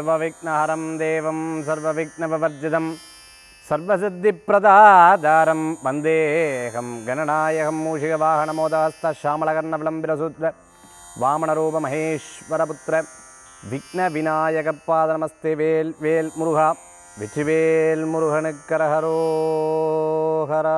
சர்வவிக்னஹரம் தேவம் சர்வவிக்னவர்ஜிதம் சர்வசித்திப்பிரதாதாரம் வந்தேகம் கணநாயகம் மூஷிகவாகனமோதஹஸ்த ஷாமலகர்ணவிளம்பிரசூத்ர வாமனரூப மகேஸ்வரபுத்திர விக்ன விநாயகப்பாத நமஸ்தே வேல் வேல் முருகா வெற்றிவேல் முருகனுக்கரஹரோஹரா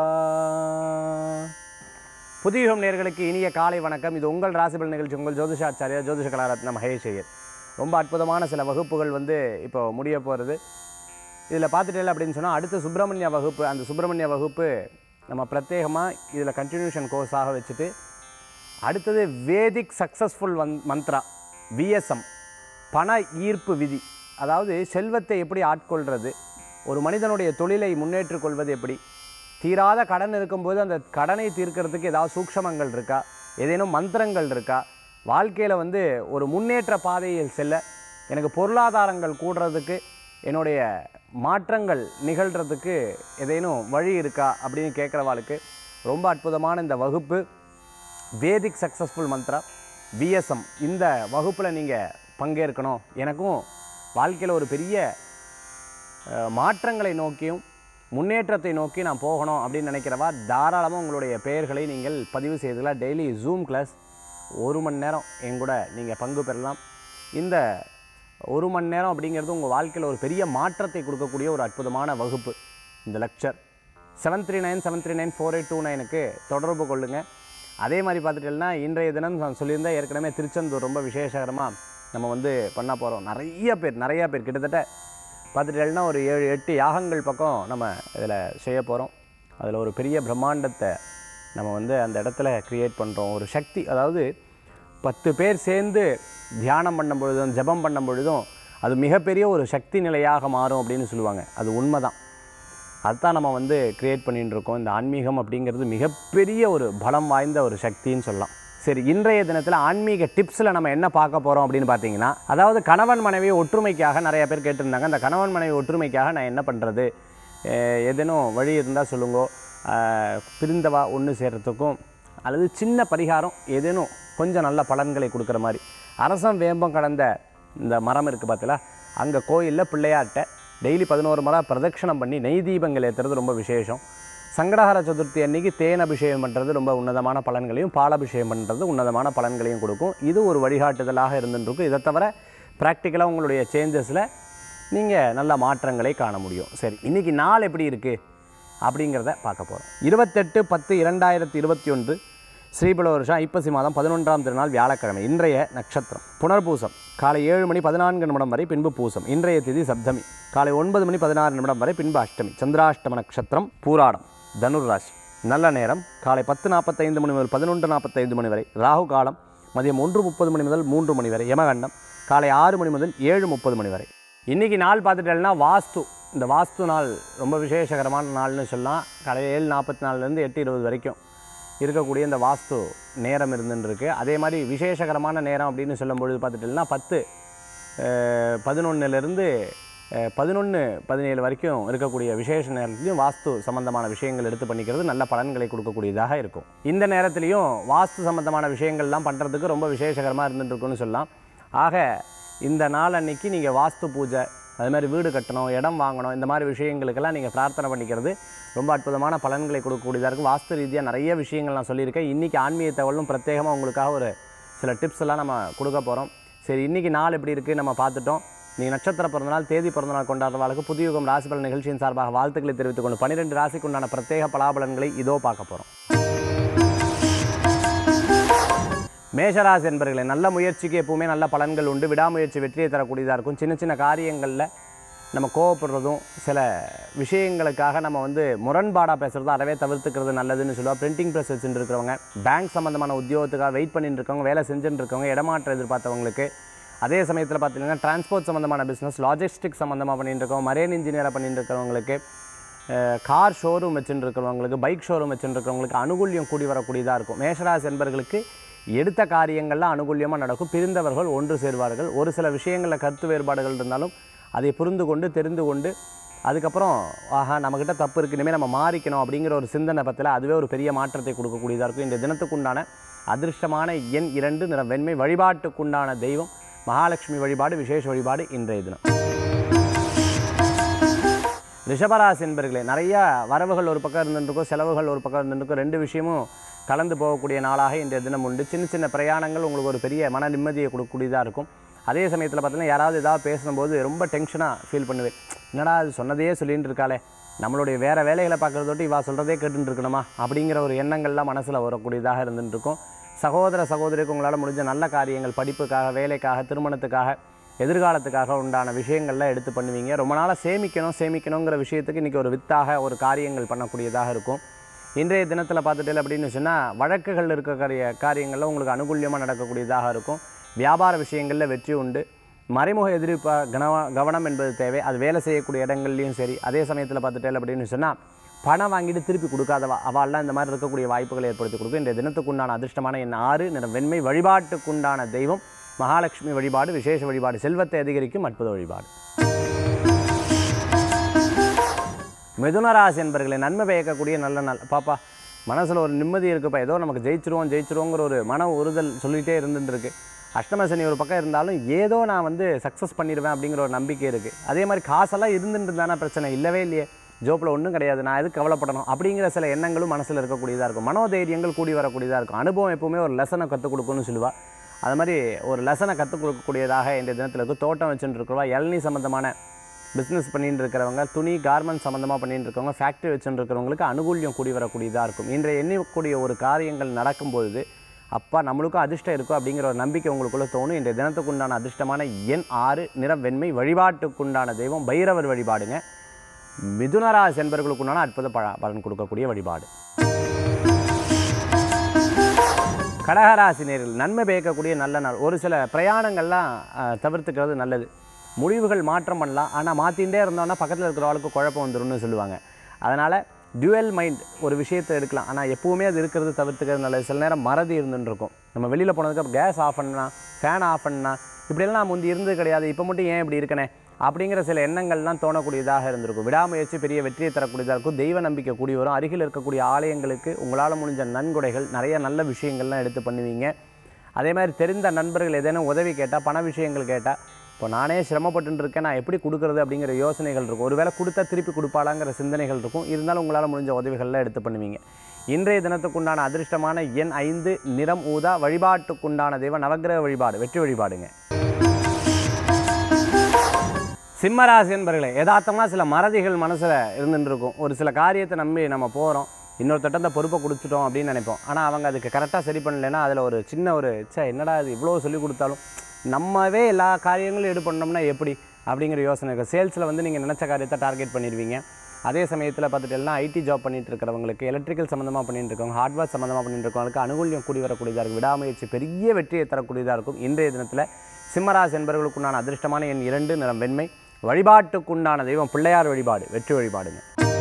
புதியுகம் நேர்களுக்கு இனிய காலை வணக்கம் இது உங்கள் ராசிபல் நிகழ்ச்சி உங்கள் ஜோதிஷாச்சாரியா ஜோதிஷ கலாரத்ன மகேஷ் ஐயர் ரொம்ப அற்புதமான சில வகுப்புகள் வந்து இப்போ முடிய போகிறது இதில் பார்த்துட்டே அப்படின்னு சொன்னால் அடுத்த சுப்பிரமணிய வகுப்பு அந்த சுப்பிரமணிய வகுப்பு நம்ம பிரத்யேகமாக இதில் கண்டினியூஷன் கோர்ஸாக வச்சுட்டு அடுத்தது வேதிக் சக்ஸஸ்ஃபுல் வந் மந்த்ரா விஎஸ்எம் பண ஈர்ப்பு விதி அதாவது செல்வத்தை எப்படி ஆட்கொள்கிறது ஒரு மனிதனுடைய தொழிலை முன்னேற்றிக் கொள்வது எப்படி தீராத கடன் இருக்கும்போது அந்த கடனை தீர்க்கறதுக்கு ஏதாவது சூக்ஷமங்கள் இருக்கா ஏதேனும் மந்திரங்கள் இருக்கா வாழ்க்கையில் வந்து ஒரு முன்னேற்ற பாதையில் செல்ல எனக்கு பொருளாதாரங்கள் கூடுறதுக்கு என்னுடைய மாற்றங்கள் நிகழ்கிறதுக்கு ஏதேனும் வழி இருக்கா அப்படின்னு கேட்குறவாளுக்கு ரொம்ப அற்புதமான இந்த வகுப்பு வேதிக் சக்ஸஸ்ஃபுல் மந்த்ரா விஎஸ்எம் இந்த வகுப்பில் நீங்கள் பங்கேற்கணும் எனக்கும் வாழ்க்கையில் ஒரு பெரிய அஹ், மாற்றங்களை நோக்கியும் முன்னேற்றத்தை நோக்கி நான் போகணும் அப்படின்னு நினைக்கிறவா தாராளமாக உங்களுடைய பெயர்களை நீங்கள் பதிவு செய்துக்கலாம் டெய்லி ஜூம் கிளாஸ் ஒரு மணி நேரம் என் கூட நீங்கள் பங்கு பெறலாம் இந்த ஒரு மணி நேரம் அப்படிங்கிறது உங்கள் வாழ்க்கையில் ஒரு பெரிய மாற்றத்தை கொடுக்கக்கூடிய ஒரு அற்புதமான வகுப்பு இந்த lecture seven three nine seven three nine four eight two நைனுக்கு தொடர்பு கொள்ளுங்கள் அதே மாதிரி பார்த்துட்டீங்கன்னா இன்றைய தினம் நான் சொல்லியிருந்தேன் ஏற்கனவே திருச்செந்தூர் ரொம்ப விசேஷகரமாக நம்ம வந்து பண்ண போகிறோம் நிறைய பேர் நிறைய பேர் கிட்டத்தட்ட பார்த்துட்டேன்னா ஒரு ஏழு எட்டு யாகங்கள் பக்கம் நம்ம இதில் செய்ய போகிறோம் அதில் ஒரு பெரிய பிரம்மாண்டத்தை நம்ம வந்து அந்த இடத்துல க்ரியேட் பண்ணுறோம் ஒரு சக்தி அதாவது பத்து பேர் சேர்ந்து தியானம் பண்ணும் பொழுதும் ஜெபம் பண்ணும் பொழுதும் அது மிகப்பெரிய ஒரு சக்தி நிலையாக மாறும் அப்படின்னு சொல்லுவாங்க அது உண்மைதான் அதுதான் நம்ம வந்து கிரியேட் பண்ணிட்டு இருக்கோம் இந்த ஆன்மீகம் அப்படிங்கிறது மிகப்பெரிய ஒரு பலம் வாய்ந்த ஒரு சக்தின்னு சொல்லலாம் சரி இன்றைய தினத்தில் ஆன்மீக டிப்ஸில் நம்ம என்ன பார்க்க போகிறோம் அப்படின்னு பார்த்தீங்கன்னா அதாவது கணவன் மனைவி ஒற்றுமைக்காக நிறைய பேர் கேட்டிருந்தாங்க அந்த கணவன் மனைவி ஒற்றுமைக்காக நான் என்ன பண்ணுறது ஏதேனும் வழி இருந்தால் சொல்லுங்க அஹ், பிரிந்தவா ஒன்று சேர்றதுக்கும் அல்லது சின்ன பரிகாரம் ஏதேனும் கொஞ்சம் நல்ல பலன்களை கொடுக்குற மாதிரி அரசம் வேம்பம் கடந்த இந்த மரம் இருக்குது பார்த்தீங்களா அங்கே கோயிலில் பிள்ளையார்ட்ட டெய்லி பதினோரு முறை பிரதட்சணம் பண்ணி நெய் தீபங்கள் ஏற்றுறது ரொம்ப விசேஷம் சங்கடஹர சதுர்த்தி அன்னைக்கு தேன் அபிஷேகம் பண்ணுறது ரொம்ப உன்னதமான பலன்களையும் பாலாபிஷேகம் பண்ணுறது உன்னதமான பலன்களையும் கொடுக்கும் இது ஒரு வழிகாட்டுதலாக இருந்துருக்கும் இதை தவிர ப்ராக்டிக்கலாக உங்களுடைய சேஞ்சஸில் நீங்கள் நல்ல மாற்றங்களை காண முடியும் சரி இன்றைக்கி நாள் எப்படி இருக்குது அப்படிங்கிறத பார்க்க போகிறோம் இருபத்தெட்டு பத்து இரண்டாயிரத்தி இருபத்தி ஒன்று ஸ்ரீபல வருஷம் ஐப்பசி மாதம் பதினொன்றாம் திருநாள் வியாழக்கிழமை இன்றைய நட்சத்திரம் புனர்பூசம் காலை ஏழு மணி பதினான்கு நிமிடம் வரை பின்பு பூசம் இன்றைய திதி சப்தமி காலை ஒன்பது மணி பதினாறு நிமிடம் வரை பின்பு அஷ்டமி சந்திராஷ்டம நட்சத்திரம் பூராடம் தனுர் ராசி நல்ல நேரம் காலை பத்து நாற்பத்தைந்து மணி முதல் பதினொன்று நாற்பத்தைந்து மணி வரை ராகு காலம் மதியம் ஒன்று முப்பது மணி முதல் மூன்று மணி வரை யமகண்டம் காலை ஆறு மணி முதல் ஏழு முப்பது மணி வரை இன்றைக்கி நாள் பார்த்துட்டேன்னா வாஸ்து இந்த வாஸ்து நாள் ரொம்ப விசேஷகரமான நாள்னு சொல்லலாம் காலையில் ஏழு நாற்பத்தி நாலுலேருந்து எட்டு இருபது வரைக்கும் இருக்கக்கூடிய இந்த வாஸ்து நேரம் இருந்துன்னு இருக்கு அதே மாதிரி விசேஷகரமான நேரம் அப்படின்னு சொல்லும் பொழுது பார்த்துட்டீங்கன்னா பத்து பதினொன்னுலேருந்து பதினொன்று பதினேழு வரைக்கும் இருக்கக்கூடிய விசேஷ நேரத்துலையும் வாஸ்து சம்பந்தமான விஷயங்கள் எடுத்து பண்ணிக்கிறது நல்ல பலன்களை கொடுக்கக்கூடியதாக இருக்கும் இந்த நேரத்துலையும் வாஸ்து சம்பந்தமான விஷயங்கள்லாம் பண்ணுறதுக்கு ரொம்ப விசேஷகரமாக இருந்துட்டு இருக்குன்னு சொல்லலாம் ஆக இந்த நாள் அன்னைக்கு நீங்கள் வாஸ்து பூஜை அது மாதிரி வீடு கட்டணும் இடம் வாங்கணும் இந்த மாதிரி விஷயங்களுக்கெல்லாம் நீங்கள் பிரார்த்தனை பண்ணிக்கிறது ரொம்ப அற்புதமான பலன்களை கொடுக்கக்கூடியதாக இருக்கும் வாஸ்து ரீதியாக நிறைய விஷயங்கள் நான் சொல்லியிருக்கேன் இன்றைக்கி ஆன்மீக தகவலும் பிரத்யேகமாக உங்களுக்காக ஒரு சில டிப்ஸ் எல்லாம் நம்ம கொடுக்க போகிறோம் சரி இன்றைக்கி நாள் எப்படி இருக்குது நம்ம பார்த்துட்டோம் நீங்கள் நட்சத்திர பிறந்தநாள் தேதி பிறந்தநாள் கொண்டாடுறவாளுக்கு புதியுகம் ராசிபலன் நிகழ்ச்சியின் சார்பாக வாழ்த்துக்களை தெரிவித்துக் கொண்டு பன்னிரெண்டு ராசிக்கு உண்டான பிரத்யேக பலாபலன்களை இதோ பார்க்க போகிறோம் மேஷராசி என்பர்களே நல்ல முயற்சிக்கு எப்பவுமே நல்ல பலன்கள் உண்டு விடாமுயற்சி வெற்றியை தரக்கூடியதாக இருக்கும் சின்ன சின்ன காரியங்களில் நம்ம கோவப்படுறதும் சில விஷயங்களுக்காக நம்ம வந்து முரண்பாடாக பேசுகிறதும் அறவே தவிர்த்துக்கிறது நல்லதுன்னு சொல்லுவாள் பிரிண்டிங் ப்ரெஸ் வச்சுட்டு இருக்கிறவங்க பேங்க் சம்மந்தமான உத்தியோகத்துக்காக வெயிட் பண்ணிட்டு இருக்கவங்க வேலை செஞ்சுட்டு இருக்கவங்க இடமாற்றம் எதிர்பார்த்தவங்களுக்கு அதே சமயத்தில் பார்த்தீங்கன்னா டிரான்ஸ்போர்ட் சம்மந்தமான பிஸ்னஸ் லாஜிஸ்டிக் சம்மந்தமாக பண்ணிட்டு இருக்கவங்க மரேன் இன்ஜினியராக பண்ணிட்டு இருக்கிறவங்களுக்கு கார் ஷோரூம் வச்சுட்டு இருக்கிறவங்களுக்கு பைக் ஷோரூம் வச்சுட்டு இருக்கிறவங்களுக்கு அனுகூல்யம் கூடி வரக்கூடியதாக இருக்கும் மேஷராசி என்பர்களுக்கு எடுத்த காரியங்கள்லாம் அனுகூல்யமாக நடக்கும் பிரிந்தவர்கள் ஒன்று சேர்வார்கள் ஒரு சில விஷயங்களில் கருத்து வேறுபாடுகள் இருந்தாலும் அதை புரிந்து கொண்டு தெரிந்து கொண்டு அதுக்கப்புறம் ஆஹா நம்மக்கிட்ட தப்பு இருக்கு இனிமேல் நம்ம மாறிக்கணும் அப்படிங்கிற ஒரு சிந்தனை பற்றில அதுவே ஒரு பெரிய மாற்றத்தை கொடுக்கக்கூடியதாக இருக்கும் இந்த தினத்துக்குண்டான அதிர்ஷ்டமான எண் இரண்டு நிற வெண்மை வழிபாட்டுக்குண்டான தெய்வம் மகாலட்சுமி வழிபாடு விசேஷ வழிபாடு இன்றைய தினம் ரிஷபராசி என்பர்களே நிறைய வரவுகள் ஒரு பக்கம் இருந்துருக்கும் செலவுகள் ஒரு பக்கம் இருந்துருக்கும் ரெண்டு விஷயமும் கலந்து போகக்கூடிய நாளாக இன்றைய தினம் உண்டு சின்ன சின்ன பிரயாணங்கள் உங்களுக்கு ஒரு பெரிய மன நிம்மதியை கொடுக்கக்கூடியதாக இருக்கும் அதே சமயத்தில் பார்த்தீங்கன்னா யாராவது ஏதாவது பேசும்போது ரொம்ப டென்ஷனாக ஃபீல் பண்ணுவேன் என்னடா அது சொன்னதையே சொல்லிட்டு இருக்காளே நம்மளுடைய வேறு வேலைகளை பார்க்குறதோட்டு இவா சொல்கிறதே கேட்டுட்டு இருக்கணுமா அப்படிங்கிற ஒரு எண்ணங்கள்லாம் மனசில் வரக்கூடியதாக இருந்துட்டு இருக்கும் சகோதர சகோதரிக்கு உங்களால் முடிஞ்ச நல்ல காரியங்கள் படிப்புக்காக வேலைக்காக திருமணத்துக்காக எதிர்காலத்துக்காக உண்டான விஷயங்கள்லாம் எடுத்து பண்ணுவீங்க ரொம்ப நாளாக சேமிக்கணும் சேமிக்கணுங்கிற விஷயத்துக்கு இன்றைக்கி ஒரு வித்தாக ஒரு காரியங்கள் பண்ணக்கூடியதாக இருக்கும் இன்றைய தினத்தில் பார்த்துட்டு அப்படின்னு சொன்னால் வழக்குகள் இருக்கக்கூடிய காரியங்களில் உங்களுக்கு அனுகூல்யமாக நடக்கக்கூடியதாக இருக்கும் வியாபார விஷயங்களில் வெற்றி உண்டு மறைமுக எதிர்ப்ப கனவ கவனம் என்பது தேவை அது வேலை செய்யக்கூடிய இடங்கள்லையும் சரி அதே சமயத்தில் பார்த்துட்டேன் அப்படின்னு சொன்னால் பணம் வாங்கிட்டு திருப்பி கொடுக்காதவா அவள்லாம் இந்த மாதிரி இருக்கக்கூடிய வாய்ப்புகளை ஏற்படுத்தி கொடுக்கும் இன்றைய தினத்துக்குண்டான அதிர்ஷ்டமான என் ஆறு நிறம் வெண்மை வழிபாட்டுக்குண்டான தெய்வம் மகாலட்சுமி வழிபாடு விசேஷ வழிபாடு செல்வத்தை அதிகரிக்கும் அற்புத வழிபாடு மிதுன ராசி என்பர்களை நன்மை பயக்கக்கூடிய நல்ல நாள் பாப்பா மனசில் ஒரு நிம்மதி இருக்குப்பா ஏதோ நமக்கு ஜெயிச்சிருவோம் ஜெயிச்சிருவோங்கிற ஒரு மன உறுதல் சொல்லிகிட்டே இருந்துட்டு இருக்கு அஷ்டம சனி ஒரு பக்கம் இருந்தாலும் ஏதோ நான் வந்து சக்ஸஸ் பண்ணிடுவேன் அப்படிங்கிற ஒரு நம்பிக்கை இருக்குது அதே மாதிரி காசெல்லாம் இருந்துட்டு இருந்தானா பிரச்சனை இல்லவே இல்லையே ஜோப்பில் ஒன்றும் கிடையாது நான் எதுக்கு கவலைப்படணும் அப்படிங்கிற சில எண்ணங்களும் மனசில் இருக்கக்கூடியதாக இருக்கும் மனோதைரியங்கள் கூடி வரக்கூடியதாக இருக்கும் அனுபவம் எப்பவுமே ஒரு லெசனை கற்றுக் கொடுக்கும்னு சொல்லுவா அது மாதிரி ஒரு லெசனை கற்றுக் கொடுக்கக்கூடியதாக இந்த தினத்தில் இருக்கும் தோட்டம் வச்சுட்டு இருக்கிறவா இளநீ சம்மந்தமான பிஸ்னஸ் பண்ணிட்டு இருக்கிறவங்க துணி கார்மெண்ட் சம்மந்தமாக பண்ணிட்டு இருக்கவங்க ஃபேக்ட்ரி வச்சுட்டு இருக்கிறவங்களுக்கு அனுகூல்யம் கூடி வரக்கூடியதாக இருக்கும் இன்றைய எண்ணக்கூடிய ஒரு காரியங்கள் நடக்கும்பொழுது அப்பா நம்மளுக்கும் அதிர்ஷ்டம் இருக்கும் அப்படிங்கிற ஒரு நம்பிக்கை உங்களுக்குள்ள தோணும் இன்றைய தினத்துக்குண்டான அதிர்ஷ்டமான எண் ஆறு நிறம் வெண்மை வழிபாட்டுக்குண்டான தெய்வம் பைரவர் வழிபாடுங்க மிதுனராசி என்பவர்களுக்குண்டான அற்புத ப பலன் கொடுக்கக்கூடிய வழிபாடு கடகராசி நேரில் நன்மை பயக்கக்கூடிய நல்ல நாள் ஒரு சில பிரயாணங்கள்லாம் அஹ், தவிர்த்துக்கிறது நல்லது முடிவுகள் மாற்றம் பண்ணலாம் ஆனால் மாற்றிகிட்டே இருந்தோம்னா பக்கத்தில் இருக்கிறவளுக்கு குழப்பம் வந்துரும்னு சொல்லுவாங்க அதனால் டியூவல் மைண்ட் ஒரு விஷயத்தை எடுக்கலாம் ஆனால் எப்பவுமே அது இருக்கிறது தவிர்த்துக்கிறது நல்லது சில நேரம் மறதி இருந்துன்னு இருக்கும் நம்ம வெளியில் போனதுக்கு கேஸ் ஆஃப் பண்ணா ஃபேன் ஆஃப் பண்ணா இப்படியெல்லாம் நான் முந்தி இருந்தது கிடையாது இப்போ மட்டும் ஏன் இப்படி இருக்கனே அப்படிங்கிற சில எண்ணங்கள்லாம் தோணக்கூடியதாக இருந்திருக்கும் விடாமுயற்சி பெரிய வெற்றியை தரக்கூடியதாக இருக்கும் தெய்வ நம்பிக்கை கூடி வரும் அருகில் இருக்கக்கூடிய ஆலயங்களுக்கு உங்களால் முடிஞ்ச நன்கொடைகள் நிறைய நல்ல விஷயங்கள்லாம் எடுத்து பண்ணுவீங்க அதே மாதிரி தெரிந்த நண்பர்கள் ஏதேனும் உதவி கேட்டால் பண விஷயங்கள் கேட்டால் இப்போ நானே சிரமப்பட்டு இருக்கேன் நான் எப்படி கொடுக்குறது அப்படிங்கிற யோசனைகள் இருக்கும் ஒருவேளை கொடுத்தா திருப்பி கொடுப்பாளாங்கிற சிந்தனைகள் இருக்கும் இருந்தாலும் உங்களால் முடிஞ்ச உதவிகள்லாம் எடுத்து பண்ணுவீங்க இன்றைய தினத்துக்குண்டான அதிர்ஷ்டமான எண் ஐந்து நிறம் ஊதா வழிபாட்டுக்குண்டான தெய்வம் நவக்கிரக வழிபாடு வெற்றி வழிபாடுங்க சிம்மராசி என்பர்களே யதார்த்தமாக சில மறதிகள் மனசில் இருந்துட்டு இருக்கும் ஒரு சில காரியத்தை நம்பி நம்ம போகிறோம் இன்னொருத்தட்ட அந்த பொறுப்பை கொடுத்துட்டோம் அப்படின்னு நினைப்போம் ஆனால் அவங்க அதுக்கு கரெக்டாக சரி பண்ணலைன்னா அதில் ஒரு சின்ன ஒரு ச்சே என்னடா இது இவ்வளோ சொல்லி கொடுத்தாலும் நம்மவே எல்லா காரியங்களும் எடு பண்ணோம்னா எப்படி அப்படிங்கிற யோசனை இருக்குது சேல்ஸில் வந்து நீங்கள் நினச்ச காரியத்தை டார்கெட் பண்ணிடுவீங்க அதே சமயத்தில் பார்த்துட்டேன்னா ஐடி ஜாப் பண்ணிட்டு இருக்கிறவங்களுக்கு எலக்ட்ரிக்கல் சம்மந்தமாக பண்ணிட்டு இருக்கவங்க ஹார்ட்வேர் சம்மந்தமாக பண்ணிட்டு இருக்கவங்களுக்கு அனுகூல்யம் கூடி வரக்கூடியதாக இருக்கும் விடாமுயற்சி பெரிய வெற்றியை தரக்கூடியதாக இருக்கும் இன்றைய தினத்தில் சிம்மராசி என்பவர்களுக்குண்டான அதிர்ஷ்டமான எண் இரண்டு நிறம் வெண்மை வழிபாட்டுக்குண்டான தெய்வம் பிள்ளையார் வழிபாடு வெற்றி வழிபாடுங்க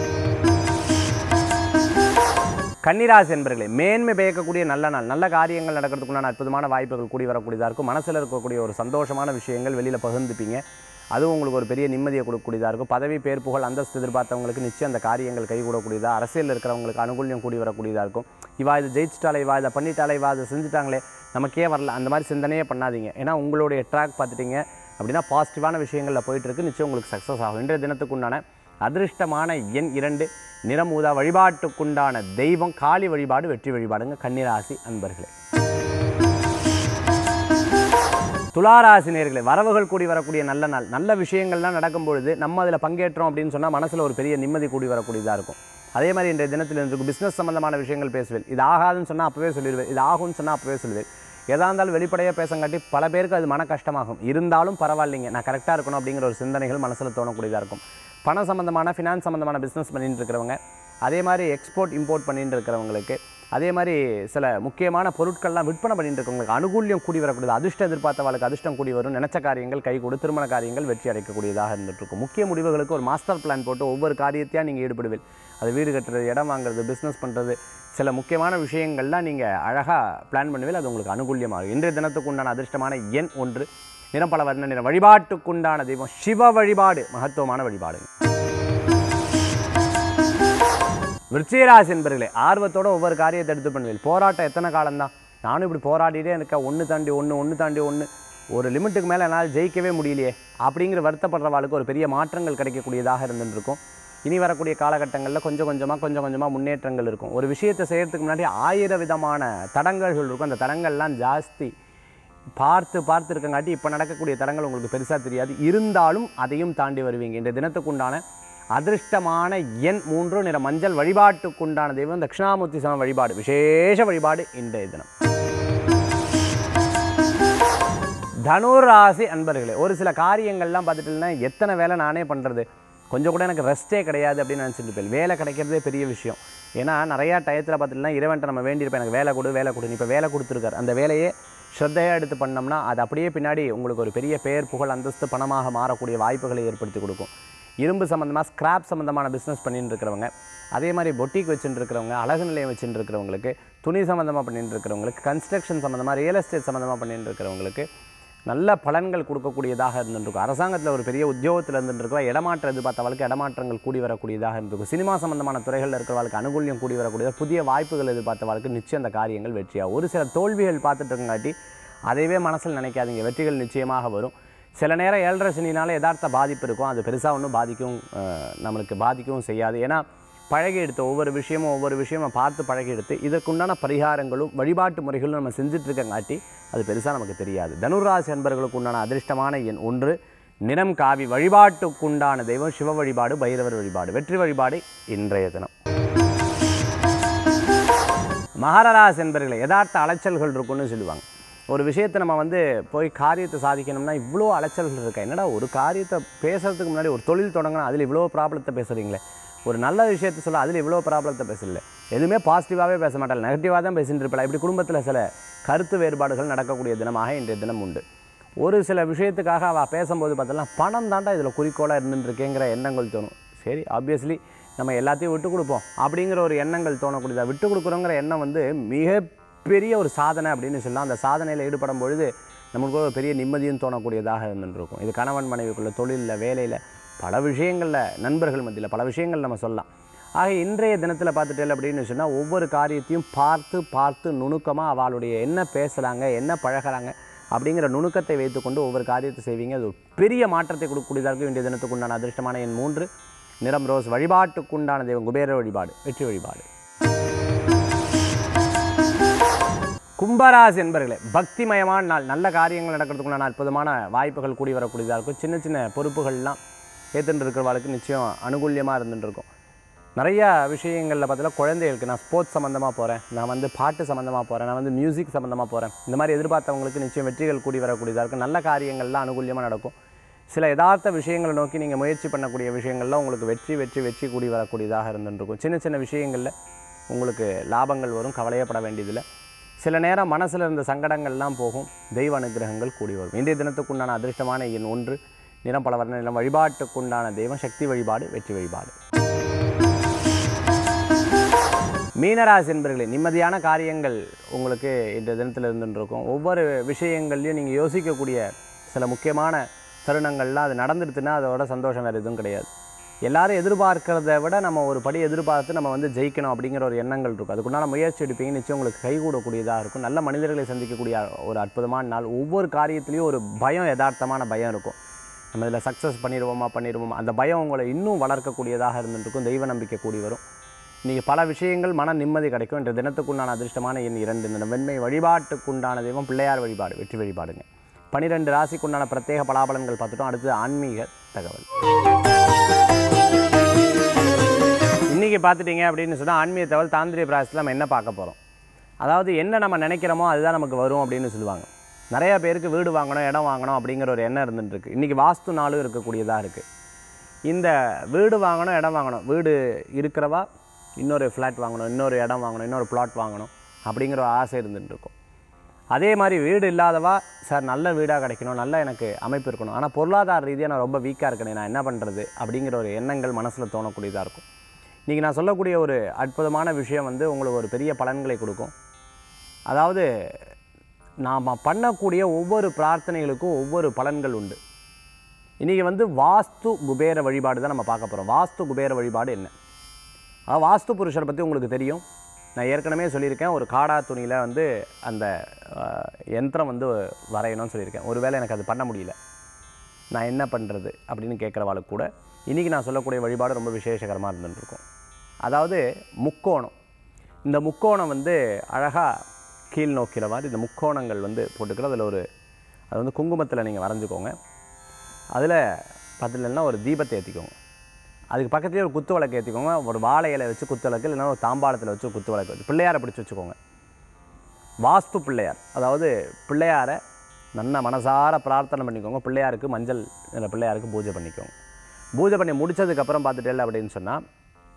கன்னிராசி என்பர்களே மேன்மை பயக்கக்கூடிய நல்ல நாள் நல்ல காரியங்கள் நடக்கிறதுக்குண்டான அற்புதமான வாய்ப்புகள் கூடி வரக்கூடியதாக இருக்கும் மனசில் இருக்கக்கூடிய ஒரு சந்தோஷமான விஷயங்கள் வெளியில் பகிர்ந்துப்பீங்க அதுவும் உங்களுக்கு ஒரு பெரிய நிம்மதியை கொடுக்கக்கூடியதாக இருக்கும் பதவி பேர் புகழ் அந்தஸ்து எதிர்பார்த்தவங்களுக்கு நிச்சயம் அந்த காரியங்கள் கைகூடக்கூடியதா அரசியலில் இருக்கிறவங்களுக்கு அனுகூல்யம் கூடி வரக்கூடியதாக இருக்கும் இவா இது ஜெயிச்சிட்டாலே இவா இதை பண்ணிட்டாலே இவா இதை செஞ்சுட்டாங்களே நமக்கே வரல அந்த மாதிரி சிந்தனையே பண்ணாதீங்க ஏன்னா உங்களுடைய ட்ராக் பார்த்துட்டீங்க அப்படின்னா பாசிட்டிவான விஷயங்களில் போயிட்டு இருக்கு நிச்சயம் உங்களுக்கு சக்ஸஸ் ஆகும் இன்றைய தினத்துக்குண்டான அதிர்ஷ்டமான எண் இரண்டு நிறம் ஊதா வழிபாட்டுக்குண்டான தெய்வம் காளி வழிபாடு வெற்றி வழிபாடுங்க கன்னிராசி அன்பர்களே துளாராசி நேர்களே வரவுகள் கூடி வரக்கூடிய நல்ல நாள் நல்ல விஷயங்கள்லாம் நடக்கும் பொழுது நம்ம அதில் பங்கேற்றோம் அப்படின்னு சொன்னால் மனசில் ஒரு பெரிய நிம்மதி கூடி வரக்கூடியதாக இருக்கும் அதே மாதிரி இன்றைய தினத்தில் இருக்கும் பிஸ்னஸ் சம்மந்தமான விஷயங்கள் பேசுவேன் இது ஆகாதுன்னு சொன்னால் அப்போவே சொல்லிடுவேன் இது ஆகும்னு சொன்னால் அப்போவே சொல்லுவேன் எதா இருந்தாலும் வெளிப்படையாக பேசங்காட்டி பல பேருக்கு அது மன கஷ்டமாகும் இருந்தாலும் பரவாயில்லைங்க நான் கரெக்டாக இருக்கணும் அப்படிங்கிற ஒரு சிந்தனைகள் மனசில் தோணக்கூடியதாக இருக்கும் பணம் சம்மந்தமான ஃபினான்ஸ் சம்மந்தமான பிஸ்னஸ் பண்ணிட்டு இருக்கிறவங்க அதே மாதிரி எக்ஸ்போர்ட் இம்போர்ட் பண்ணிட்டு இருக்கிறவங்களுக்கு அதே மாதிரி சில முக்கியமான பொருட்கள்லாம் விற்பனை பண்ணிட்டு இருக்கவங்களுக்கு அனுகூல்யம் கூடி வரக்கூடியது அதிர்ஷ்டம் எதிர்பார்த்தவளுக்கு அதிர்ஷ்டம் கூடி வரும் நினைச்ச காரியங்கள் கை கொடு திருமண காரியங்கள் வெற்றி அடைக்கக்கூடியதாக இருந்துட்டு இருக்கும் முக்கிய முடிவுகளுக்கு ஒரு மாஸ்டர் பிளான் போட்டு ஒவ்வொரு காரியத்தையாக நீங்கள் ஈடுபடுவீள் அது வீடு கட்டுறது இடம் வாங்குறது பிஸ்னஸ் பண்ணுறது சில முக்கியமான விஷயங்கள்லாம் நீங்கள் அழகாக பிளான் பண்ணுவீள் அது உங்களுக்கு அனுகூல்யமாகும் இன்றைய தினத்துக்கு உண்டான அதிர்ஷ்டமான எண் ஒன்று நிறம் பல வர்ண நிறம் வழிபாட்டுக்குண்டான தெய்வம் சிவ வழிபாடு மகத்துவமான வழிபாடுங்க விருச்சிகராசி என்பர்களே ஆர்வத்தோட ஒவ்வொரு காரியத்தை எடுத்து பண்ணுவீர்கள் போராட்டம் எத்தனை காலம்தான் நானும் இப்படி போராடிட்டே இருக்கேன் ஒன்று தாண்டி ஒன்று ஒன்று தாண்டி ஒன்று ஒரு லிமிட்டுக்கு மேலே என்னால் ஜெயிக்கவே முடியலையே அப்படிங்கிற வருத்தப்படுறவாளுக்கு ஒரு பெரிய மாற்றங்கள் கிடைக்கக்கூடியதாக இருந்துட்டு இருக்கும் இனி வரக்கூடிய காலகட்டங்களில் கொஞ்சம் கொஞ்சமாக கொஞ்சம் கொஞ்சமாக முன்னேற்றங்கள் இருக்கும் ஒரு விஷயத்தை செய்கிறதுக்கு முன்னாடி ஆயிரம் விதமான தடங்கல்கள் இருக்கும் அந்த தடங்கள்லாம் ஜாஸ்தி பார்த்து பார்த்து இருக்கங்காட்டி இப்போ நடக்கக்கூடிய தடங்கள் உங்களுக்கு பெருசாக தெரியாது இருந்தாலும் அதையும் தாண்டி வருவீங்க இந்த தினத்துக்குண்டான அதிர்ஷ்டமான எண் மூன்று நிற மஞ்சள் வழிபாட்டுக்குண்டான தெய்வம் தட்சிணாமூர்த்தி சம வழிபாடு விசேஷ வழிபாடு இன்றைய தினம் தனுர் ராசி அன்பர்களே ஒரு சில காரியங்கள்லாம் பார்த்துட்டுனா எத்தனை வேலை நானே பண்ணுறது கொஞ்சம் கூட எனக்கு ரெஸ்ட்டே கிடையாது அப்படின்னு நினச்சிட்டு இருப்பேன் வேலை கிடைக்கிறதே பெரிய விஷயம் ஏன்னா நிறையா டயத்தில் பார்த்துட்டுனா இறைவன்ட்ட நம்ம வேண்டியிருப்பேன் எனக்கு வேலை கொடு வேலை கொடு இப்போ வேலை கொடுத்துருக்காரு அந்த வேலையே ஸ்ரத்தையாக எடுத்து பண்ணோம்னா அது அப்படியே பின்னாடி உங்களுக்கு ஒரு பெரிய பெயர் புகழ் அந்தஸ்து பணமாக மாறக்கூடிய வாய்ப்புகளை ஏற்படுத்தி கொடுக்கும் இரும்பு சம்மந்தமாக ஸ்கிராப் சம்மந்தமான பிஸ்னஸ் பண்ணிட்டு இருக்கிறவங்க அதே மாதிரி பொட்டிக் வச்சுட்டு இருக்கிறவங்க அழகு நிலையம் வச்சுட்டு இருக்கிறவங்களுக்கு துணி சம்மந்தமாக பண்ணிட்டு இருக்கிறவங்களுக்கு கன்ஸ்ட்ரக்ஷன் சம்மந்தமாக ரியல் எஸ்டேட் சம்மந்தமாக பண்ணிட்டு இருக்கிறவங்களுக்கு நல்ல பலன்கள் கொடுக்கக்கூடியதாக இருந்துருக்கும் அரசாங்கத்தில் ஒரு பெரிய உத்தியோகத்தில் இருந்துருக்கா இடமாற்றம் எதிர்பார்த்தவளுக்கு இடமாற்றங்கள் கூடி வரக்கூடியதாக இருந்திருக்கும் சினிமா சம்பந்தமான துறைகளில் இருக்கிறவளுக்கு அனுகூல்யம் கூடி வரக்கூடிய புதிய வாய்ப்புகள் எதிர்பார்த்தவளுக்கு நிச்சயம் அந்த காரியங்கள் வெற்றியாகும் ஒரு சில தோல்விகள் பார்த்துட்டு இருக்கங்காட்டி அதையவே மனசில் நினைக்காதீங்க வெற்றிகள் நிச்சயமாக வரும் சில நேரம் ஏழரை சனினால யதார்த்த பாதிப்பு இருக்கும் அது பெருசாக ஒன்றும் பாதிக்கும் அஹ், நம்மளுக்கு பாதிக்கவும் செய்யாது ஏன்னா பழகி எடுத்த ஒவ்வொரு விஷயமும் ஒவ்வொரு விஷயமும் பார்த்து பழகி எடுத்து இதற்குண்டான பரிகாரங்களும் வழிபாட்டு முறைகளும் நம்ம செஞ்சுட்டு இருக்கங்காட்டி அது பெருசாக நமக்கு தெரியாது தனுராசி அன்பர்களுக்கு உண்டான அதிர்ஷ்டமான எண் ஒன்று நிறம் காவி வழிபாட்டுக்குண்டான தெய்வம் சிவ வழிபாடு பைரவர் வழிபாடு வெற்றி வழிபாடு இன்றைய தினம் மகரராசி என்பர்களை யதார்த்த அலைச்சல்கள் இருக்குன்னு சொல்லுவாங்க ஒரு விஷயத்தை நம்ம வந்து போய் காரியத்தை சாதிக்கணும்னா இவ்வளோ அலைச்சல்கள் இருக்கா என்னடா ஒரு காரியத்தை பேசுறதுக்கு முன்னாடி ஒரு தொழில் தொடங்கினா அதில் இவ்வளோ ப்ராப்ளத்தை பேசுகிறீங்களே ஒரு நல்ல விஷயத்தை சொல்ல அதில் இவ்வளோ ப்ராப்ளத்தை பேசல எதுவுமே பாசிட்டிவாகவே பேச மாட்டாள் நெகட்டிவாக தான் பேசிட்டு இருப்பாள் இப்படி குடும்பத்தில் சில கருத்து வேறுபாடுகள் நடக்கக்கூடிய தினமாக இன்றைய தினம் உண்டு ஒரு சில விஷயத்துக்காக அவள் பேசும்போது பார்த்தோம்னா பணம் தாண்டா இதில் குறிக்கோளாக இருந்துருக்கேங்கிற எண்ணங்கள் தோணும் சரி ஆப்வியஸ்லி நம்ம எல்லாத்தையும் விட்டு கொடுப்போம் அப்படிங்கிற ஒரு எண்ணங்கள் தோணக்கூடியதா விட்டு கொடுக்குறோங்கிற எண்ணம் வந்து மிகப்பெரிய ஒரு சாதனை அப்படின்னு சொல்லலாம் அந்த சாதனையில் ஈடுபடும் பொழுது நமக்கு ஒரு பெரிய நிம்மதியும் தோணக்கூடியதாக இருந்துருக்கும் இது கணவன் மனைவிக்குள்ள தொழிலில் வேலையில் பல விஷயங்களில் நண்பர்கள் மத்தியில் பல விஷயங்கள் நம்ம சொல்லலாம் ஆக இன்றைய தினத்தில் பார்த்துட்டேன் அப்படின்னு சொன்னால் ஒவ்வொரு காரியத்தையும் பார்த்து பார்த்து நுணுக்கமாக அவளுடைய என்ன பேசுகிறாங்க என்ன பழகுறாங்க அப்படிங்கிற நுணுக்கத்தை வைத்துக்கொண்டு ஒவ்வொரு காரியத்தை செய்வீங்க அது ஒரு பெரிய மாற்றத்தை கொடுக்கக்கூடியதாக இருக்கும் இன்றைய தினத்துக்கு உண்டான அதிர்ஷ்டமான எண் மூன்று நிறம் ரோஸ் வழிபாட்டுக்குண்டான தெய்வம் குபேர வழிபாடு வெற்றி வழிபாடு கும்பராசி என்பர்களே பக்திமயமான நாள் நல்ல காரியங்கள் நடக்கிறதுக்குண்டான அற்புதமான வாய்ப்புகள் கூடி வரக்கூடியதாக இருக்கும் சின்ன சின்ன பொறுப்புகள்லாம் ஏற்றுட்டு இருக்கிறவர்களுக்கு நிச்சயம் அனுகூல்யமாக இருந்துட்டு இருக்கும் நிறையா விஷயங்களில் பார்த்தீங்கன்னா குழந்தைகளுக்கு நான் ஸ்போர்ட்ஸ் சம்மந்தமாக போகிறேன் நான் வந்து பாட்டு சம்மந்தமாக போகிறேன் நான் வந்து மியூசிக் சம்மந்தமாக போகிறேன் இந்த மாதிரி எதிர்பார்த்தவங்களுக்கு நிச்சயம் வெற்றிகள் கூடி வரக்கூடியதாக இருக்கும் நல்ல காரியங்கள்லாம் அனுகூல்யமாக நடக்கும் சில யதார்த்த விஷயங்களை நோக்கி நீங்கள் முயற்சி பண்ணக்கூடிய விஷயங்கள்லாம் உங்களுக்கு வெற்றி வெற்றி வெற்றி கூடி வரக்கூடியதாக இருந்துருக்கும் சின்ன சின்ன விஷயங்களில் உங்களுக்கு லாபங்கள் வரும் கவலையப்பட வேண்டியதில்லை சில நேரம் மனசில் இருந்த சங்கடங்கள்லாம் போகும் தெய்வ அனுகிரகங்கள் கூடி வரும் இன்றைய தினத்துக்குண்டான அதிர்ஷ்டமான எண் ஒன்று நிறம் பல வர்ண நிலம் வழிபாட்டுக்குண்டான தெய்வம் சக்தி வழிபாடு வெற்றி வழிபாடு மீனராசி என்பர்களே நிம்மதியான காரியங்கள் உங்களுக்கு இந்த தினத்தில் இருந்துருக்கும் ஒவ்வொரு விஷயங்கள்லையும் நீங்கள் யோசிக்கக்கூடிய சில முக்கியமான தருணங்கள்லாம் அது நடந்துடுதுன்னா அதோட சந்தோஷம் வேறு எதுவும் கிடையாது எல்லாரும் எதிர்பார்க்கிறத விட நம்ம ஒரு படி எதிர்பார்த்து நம்ம வந்து ஜெயிக்கணும் அப்படிங்கிற ஒரு எண்ணங்கள் இருக்கும் அதுக்குண்டான முயற்சி எடுப்பீங்க நிச்சயம் உங்களுக்கு கைகூடக்கூடியதாக இருக்கும் நல்ல மனிதர்களை சந்திக்கக்கூடிய ஒரு அற்புதமான நாள் ஒவ்வொரு காரியத்துலேயும் ஒரு பயம் யதார்த்தமான பயம் இருக்கும் நம்ம இதில் சக்ஸஸ் பண்ணிடுவோமா பண்ணிடுவோமா அந்த பயம் உங்களை இன்னும் வளர்க்கக்கூடியதாக இருந்துருக்கும் தெய்வ நம்பிக்கை கூடி வரும் இன்றைக்கி பல விஷயங்கள் மன நிம்மதி கிடைக்கும் இன்று தினத்துக்குண்டான அதிர்ஷ்டமான எண் இரண்டு இந்த வெண்மை வழிபாட்டுக்குண்டான தெய்வம் பிள்ளையார் வழிபாடு வெற்றி வழிபாடுங்க பனிரெண்டு ராசிக்குண்டான பிரத்யேக பலாபலன்கள் பார்த்துட்டோம் அடுத்து ஆன்மீக தகவல் இன்றைக்கி பார்த்துட்டீங்க அப்படின்னு சொன்னால் ஆன்மீக தகவல் தாந்திரிய பிராசத்தில் நம்ம என்ன பார்க்க போகிறோம் அதாவது என்ன நம்ம நினைக்கிறோமோ அதுதான் நமக்கு வரும் அப்படின்னு சொல்லுவாங்க நிறைய பேருக்கு வீடு வாங்கணும் இடம் வாங்கணும் அப்படிங்கிற ஒரு எண்ணம் இருந்துட்டு இருக்கு இன்றைக்கி வாஸ்து நாளும் இருக்கக்கூடியதாக இருக்குது இந்த வீடு வாங்கணும் இடம் வாங்கணும் வீடு இருக்கிறவா இன்னொரு ஃப்ளாட் வாங்கணும் இன்னொரு இடம் வாங்கணும் இன்னொரு பிளாட் வாங்கணும் அப்படிங்கிற ஒரு ஆசை இருந்துட்டு இருக்கும் அதே மாதிரி வீடு இல்லாதவா சார் நல்ல வீடாக கிடைக்கணும் நல்ல எனக்கு அமைப்பு இருக்கணும் ஆனால் பொருளாதார ரீதியாக நான் ரொம்ப வீக்காக இருக்கேனே நான் என்ன பண்ணுறது அப்படிங்கிற ஒரு எண்ணங்கள் மனசில் தோணக்கூடியதாக இருக்கும் இன்றைக்கி நான் சொல்லக்கூடிய ஒரு அற்புதமான விஷயம் வந்து உங்களுக்கு ஒரு பெரிய பலன்களை கொடுக்கும் அதாவது நாம் பண்ணக்கூடிய ஒவ்வொரு பிரார்த்தனைகளுக்கும் ஒவ்வொரு பலன்கள் உண்டு இன்றைக்கி வந்து வாஸ்து குபேர வழிபாடு தான் நம்ம பார்க்க போகிறோம் வாஸ்து குபேர வழிபாடு என்ன அதாவது வாஸ்து புருஷரை பற்றி உங்களுக்கு தெரியும் நான் ஏற்கனவே சொல்லியிருக்கேன் ஒரு காடா துணியில் வந்து அந்த அஹ், யந்திரம் வந்து வரையணும்னு சொல்லியிருக்கேன் ஒருவேளை எனக்கு அது பண்ண முடியல நான் என்ன பண்ணுறது அப்படின்னு கேட்குறவாளுக்கு கூட இன்றைக்கி நான் சொல்லக்கூடிய வழிபாடு ரொம்ப விசேஷகரமாக இருந்துருக்கும் அதாவது முக்கோணம் இந்த முக்கோணம் வந்து அழகாக கீழ் நோக்கிற மாதிரி இந்த முக்கோணங்கள் வந்து போட்டுக்கிற அதில் ஒரு அது வந்து குங்குமத்தில் நீங்கள் வரைஞ்சிக்கோங்க அதில் பார்த்துலன்னா ஒரு தீபத்தை ஏற்றிக்கோங்க அதுக்கு பக்கத்துலேயே ஒரு குத்து விளக்கு ஏற்றிக்கோங்க ஒரு வாழை இலை வச்சு குத்து விளக்கு இல்லைன்னா ஒரு தாம்பாளத்தில் வச்சு குத்து விளக்கு வச்சு பிள்ளையாரை பிடிச்சி வச்சுக்கோங்க வாஸ்து பிள்ளையார் அதாவது பிள்ளையாரை நல்ல மனசார பிரார்த்தனை பண்ணிக்கோங்க பிள்ளையாருக்கு மஞ்சள் இந்த பிள்ளையாருக்கு பூஜை பண்ணிக்கோங்க பூஜை பண்ணி முடிச்சதுக்கப்புறம் பார்த்துட்டே அப்படின்னு சொன்னால்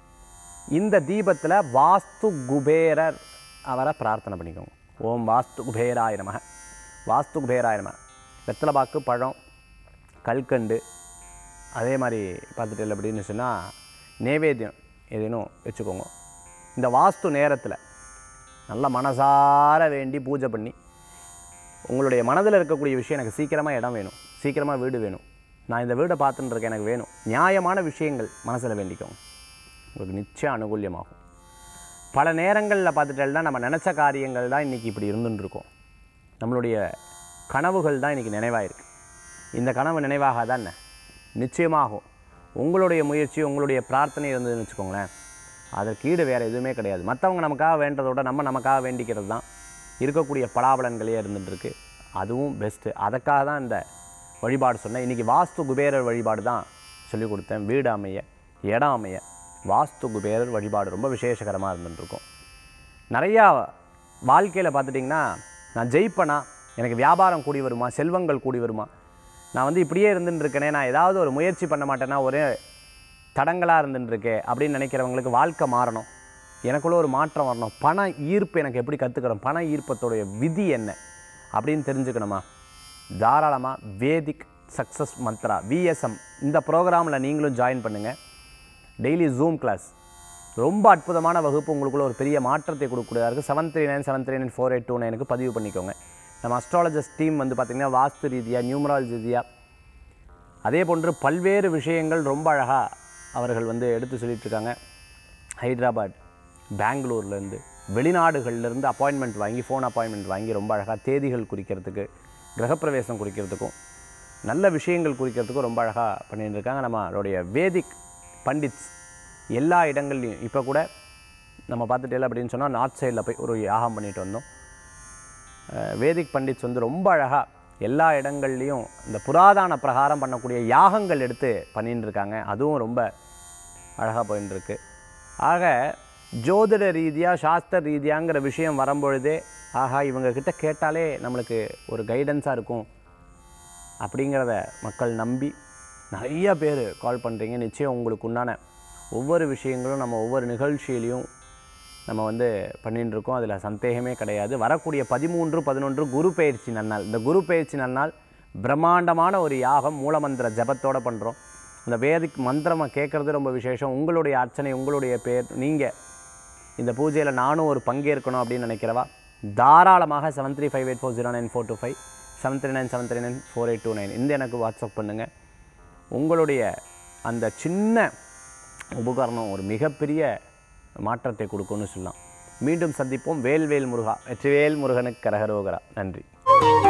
இந்த தீபத்தில் வாஸ்து குபேரர் அவரை பிரார்த்தனை பண்ணிக்கோங்க ஓம் வாஸ்து குபேராய நமக வாஸ்து குபேராய நமக வெத்தலைப்பாக்கு பழம் கல்கண்டு அதே மாதிரி பார்த்துட்டு அப்படின்னு சொன்னால் நைவேத்தியம் ஏதேனும் வச்சுக்கோங்க இந்த வாஸ்து நேரத்தில் நல்ல மனசார வேண்டி பூஜை பண்ணி உங்களுடைய மனதில் இருக்கக்கூடிய விஷயம் எனக்கு சீக்கிரமாக இடம் வேணும் சீக்கிரமாக வீடு வேணும் நான் இந்த வீடை பார்த்துட்டு இருக்கேன் எனக்கு வேணும் நியாயமான விஷயங்கள் மனசில் வேண்டிக்கோங்க உங்களுக்கு நிச்சயம் அனுகூல்யமாகும் பல நேரங்களில் பார்த்துட்டேன்னா நம்ம நினச்ச காரியங்கள் தான் இன்றைக்கி இப்படி இருந்துன்னு இருக்கோம் நம்மளுடைய கனவுகள் தான் இன்றைக்கி நினைவாயிருக்கு இந்த கனவு நினைவாகாதான் என்ன நிச்சயமாகும் உங்களுடைய முயற்சி உங்களுடைய பிரார்த்தனை இருந்ததுன்னு வச்சுக்கோங்களேன் அதற்கு ஈடு வேறு எதுவுமே கிடையாது மற்றவங்க நமக்காக வேண்டதை விட நம்ம நமக்காக வேண்டிக்கிறது தான் இருக்கக்கூடிய பலாபலன்களே இருந்துட்டு இருக்கு அதுவும் பெஸ்ட்டு அதுக்காக தான் இந்த வழிபாடு சொன்னேன் இன்றைக்கி வாஸ்து குபேரர் வழிபாடு தான் சொல்லிக் கொடுத்தேன் வீடு அமைய இடம் அமைய வாஸ்து குபேரர் வழிபாடு ரொம்ப விசேஷகரமாக இருந்துட்டுருக்கும் நிறையா வாழ்க்கையில் பார்த்துட்டிங்கன்னா நான் ஜெயிப்பேனா எனக்கு வியாபாரம் கூடி வருமா செல்வங்கள் கூடி வருமா நான் வந்து இப்படியே இருந்துட்டு இருக்கேனே நான் ஏதாவது ஒரு முயற்சி பண்ண மாட்டேன்னா ஒரே தடங்களாக இருந்துட்டு இருக்கே அப்படின்னு நினைக்கிறவங்களுக்கு வாழ்க்கை மாறணும் எனக்குள்ள ஒரு மாற்றம் வரணும் பண ஈர்ப்பு எனக்கு எப்படி கற்றுக்கணும் பண ஈர்ப்பத்தோடைய விதி என்ன அப்படின்னு தெரிஞ்சுக்கணுமா தாராளமாக வேதிக் சக்ஸஸ் மந்த்ரா விஎஸ்எம் இந்த ப்ரோக்ராமில் நீங்களும் ஜாயின் பண்ணுங்கள் டெய்லி ஜூம் கிளாஸ் ரொம்ப அற்புதமான வகுப்பு உங்களுக்குள்ள ஒரு பெரிய மாற்றத்தை கொடுக்கக்கூடியதாக இருக்குது seven three nine seven three nine four eight two நைனுக்கு பதிவு பண்ணிக்கோங்க நம்ம அஸ்ட்ராலஜிஸ்ட் டீம் வந்து பார்த்திங்கன்னா வாஸ்து ரீதியாக நியூமராலஜி ரீதியாக அதே போன்று பல்வேறு விஷயங்கள் ரொம்ப அழகாக அவர்கள் வந்து எடுத்து சொல்லிட்டு இருக்காங்க ஹைதராபாத் பெங்களூர்லேருந்து வெளிநாடுகள்லேருந்து அப்பாயின்மெண்ட் வாங்கி ஃபோன் அப்பாயின்மெண்ட் வாங்கி ரொம்ப அழகாக தேதிகள் குறிக்கிறதுக்கு கிரகப்பிரவேசம் குறிக்கிறதுக்கும் நல்ல விஷயங்கள் குறிக்கிறதுக்கும் ரொம்ப அழகாக பண்ணிட்டு இருக்காங்க நம்மளுடைய வேதிக் பண்டிட்ஸ் எல்லா இடங்கள்லையும் இப்போ கூட நம்ம பார்த்துட்டே அப்படின்னு சொன்னால் நார்த் சைடில் போய் ஒரு யாகம் பண்ணிட்டு வந்தோம் அஹ் வேதிக் பண்டிட்ஸ் வந்து ரொம்ப அழகாக எல்லா இடங்கள்லையும் இந்த புராதான பிரகாரம் பண்ணக்கூடிய யாகங்கள் எடுத்து பண்ணிட்டு இருக்காங்க அதுவும் ரொம்ப அழகாக போயின்னு இருக்கு ஆக ஜோதிட ரீதியாக சாஸ்திர ரீதியாங்கிற விஷயம் வரும்பொழுதே ஆஹா இவங்க கிட்ட கேட்டாலே நம்மளுக்கு ஒரு கைடன்ஸாக இருக்கும் அப்படிங்கிறத மக்கள் நம்பி நிறைய பேர் கால் பண்ணுறீங்க நிச்சயம் உங்களுக்கு உண்டான ஒவ்வொரு விஷயங்களும் நம்ம ஒவ்வொரு நிகழ்ச்சியிலையும் நம்ம வந்து பண்ணிட்டு இருக்கோம் அதில் சந்தேகமே கிடையாது வரக்கூடிய பதிமூன்று பதினொன்று குரு பயிற்சி நன்னாள் இந்த குரு பயிற்சி நன்னாள் பிரம்மாண்டமான ஒரு யாகம் மூலமந்திர ஜபத்தோடு பண்ணுறோம் அந்த வேதிக் மந்திரமை கேட்குறது ரொம்ப விசேஷம் உங்களுடைய அர்ச்சனை உங்களுடைய பேர் நீங்கள் இந்த பூஜையில் நானும் ஒரு பங்கேற்கணும் அப்படின்னு நினைக்கிறவா தாராளமாக seven three five eight four zero nine four two five seven three nine seven three nine four eight two nine இந்த எனக்கு வாட்ஸ்அப் பண்ணுங்கள் உங்களுடைய அந்த சின்ன உபகரணம் ஒரு மிகப்பெரிய மாற்றத்தை கொடுக்கும்னு சொல்லலாம் மீண்டும் சந்திப்போம் வேல்வேல் முருகா வெற்றிவேல் முருகனுக்கு கரகரோகரா நன்றி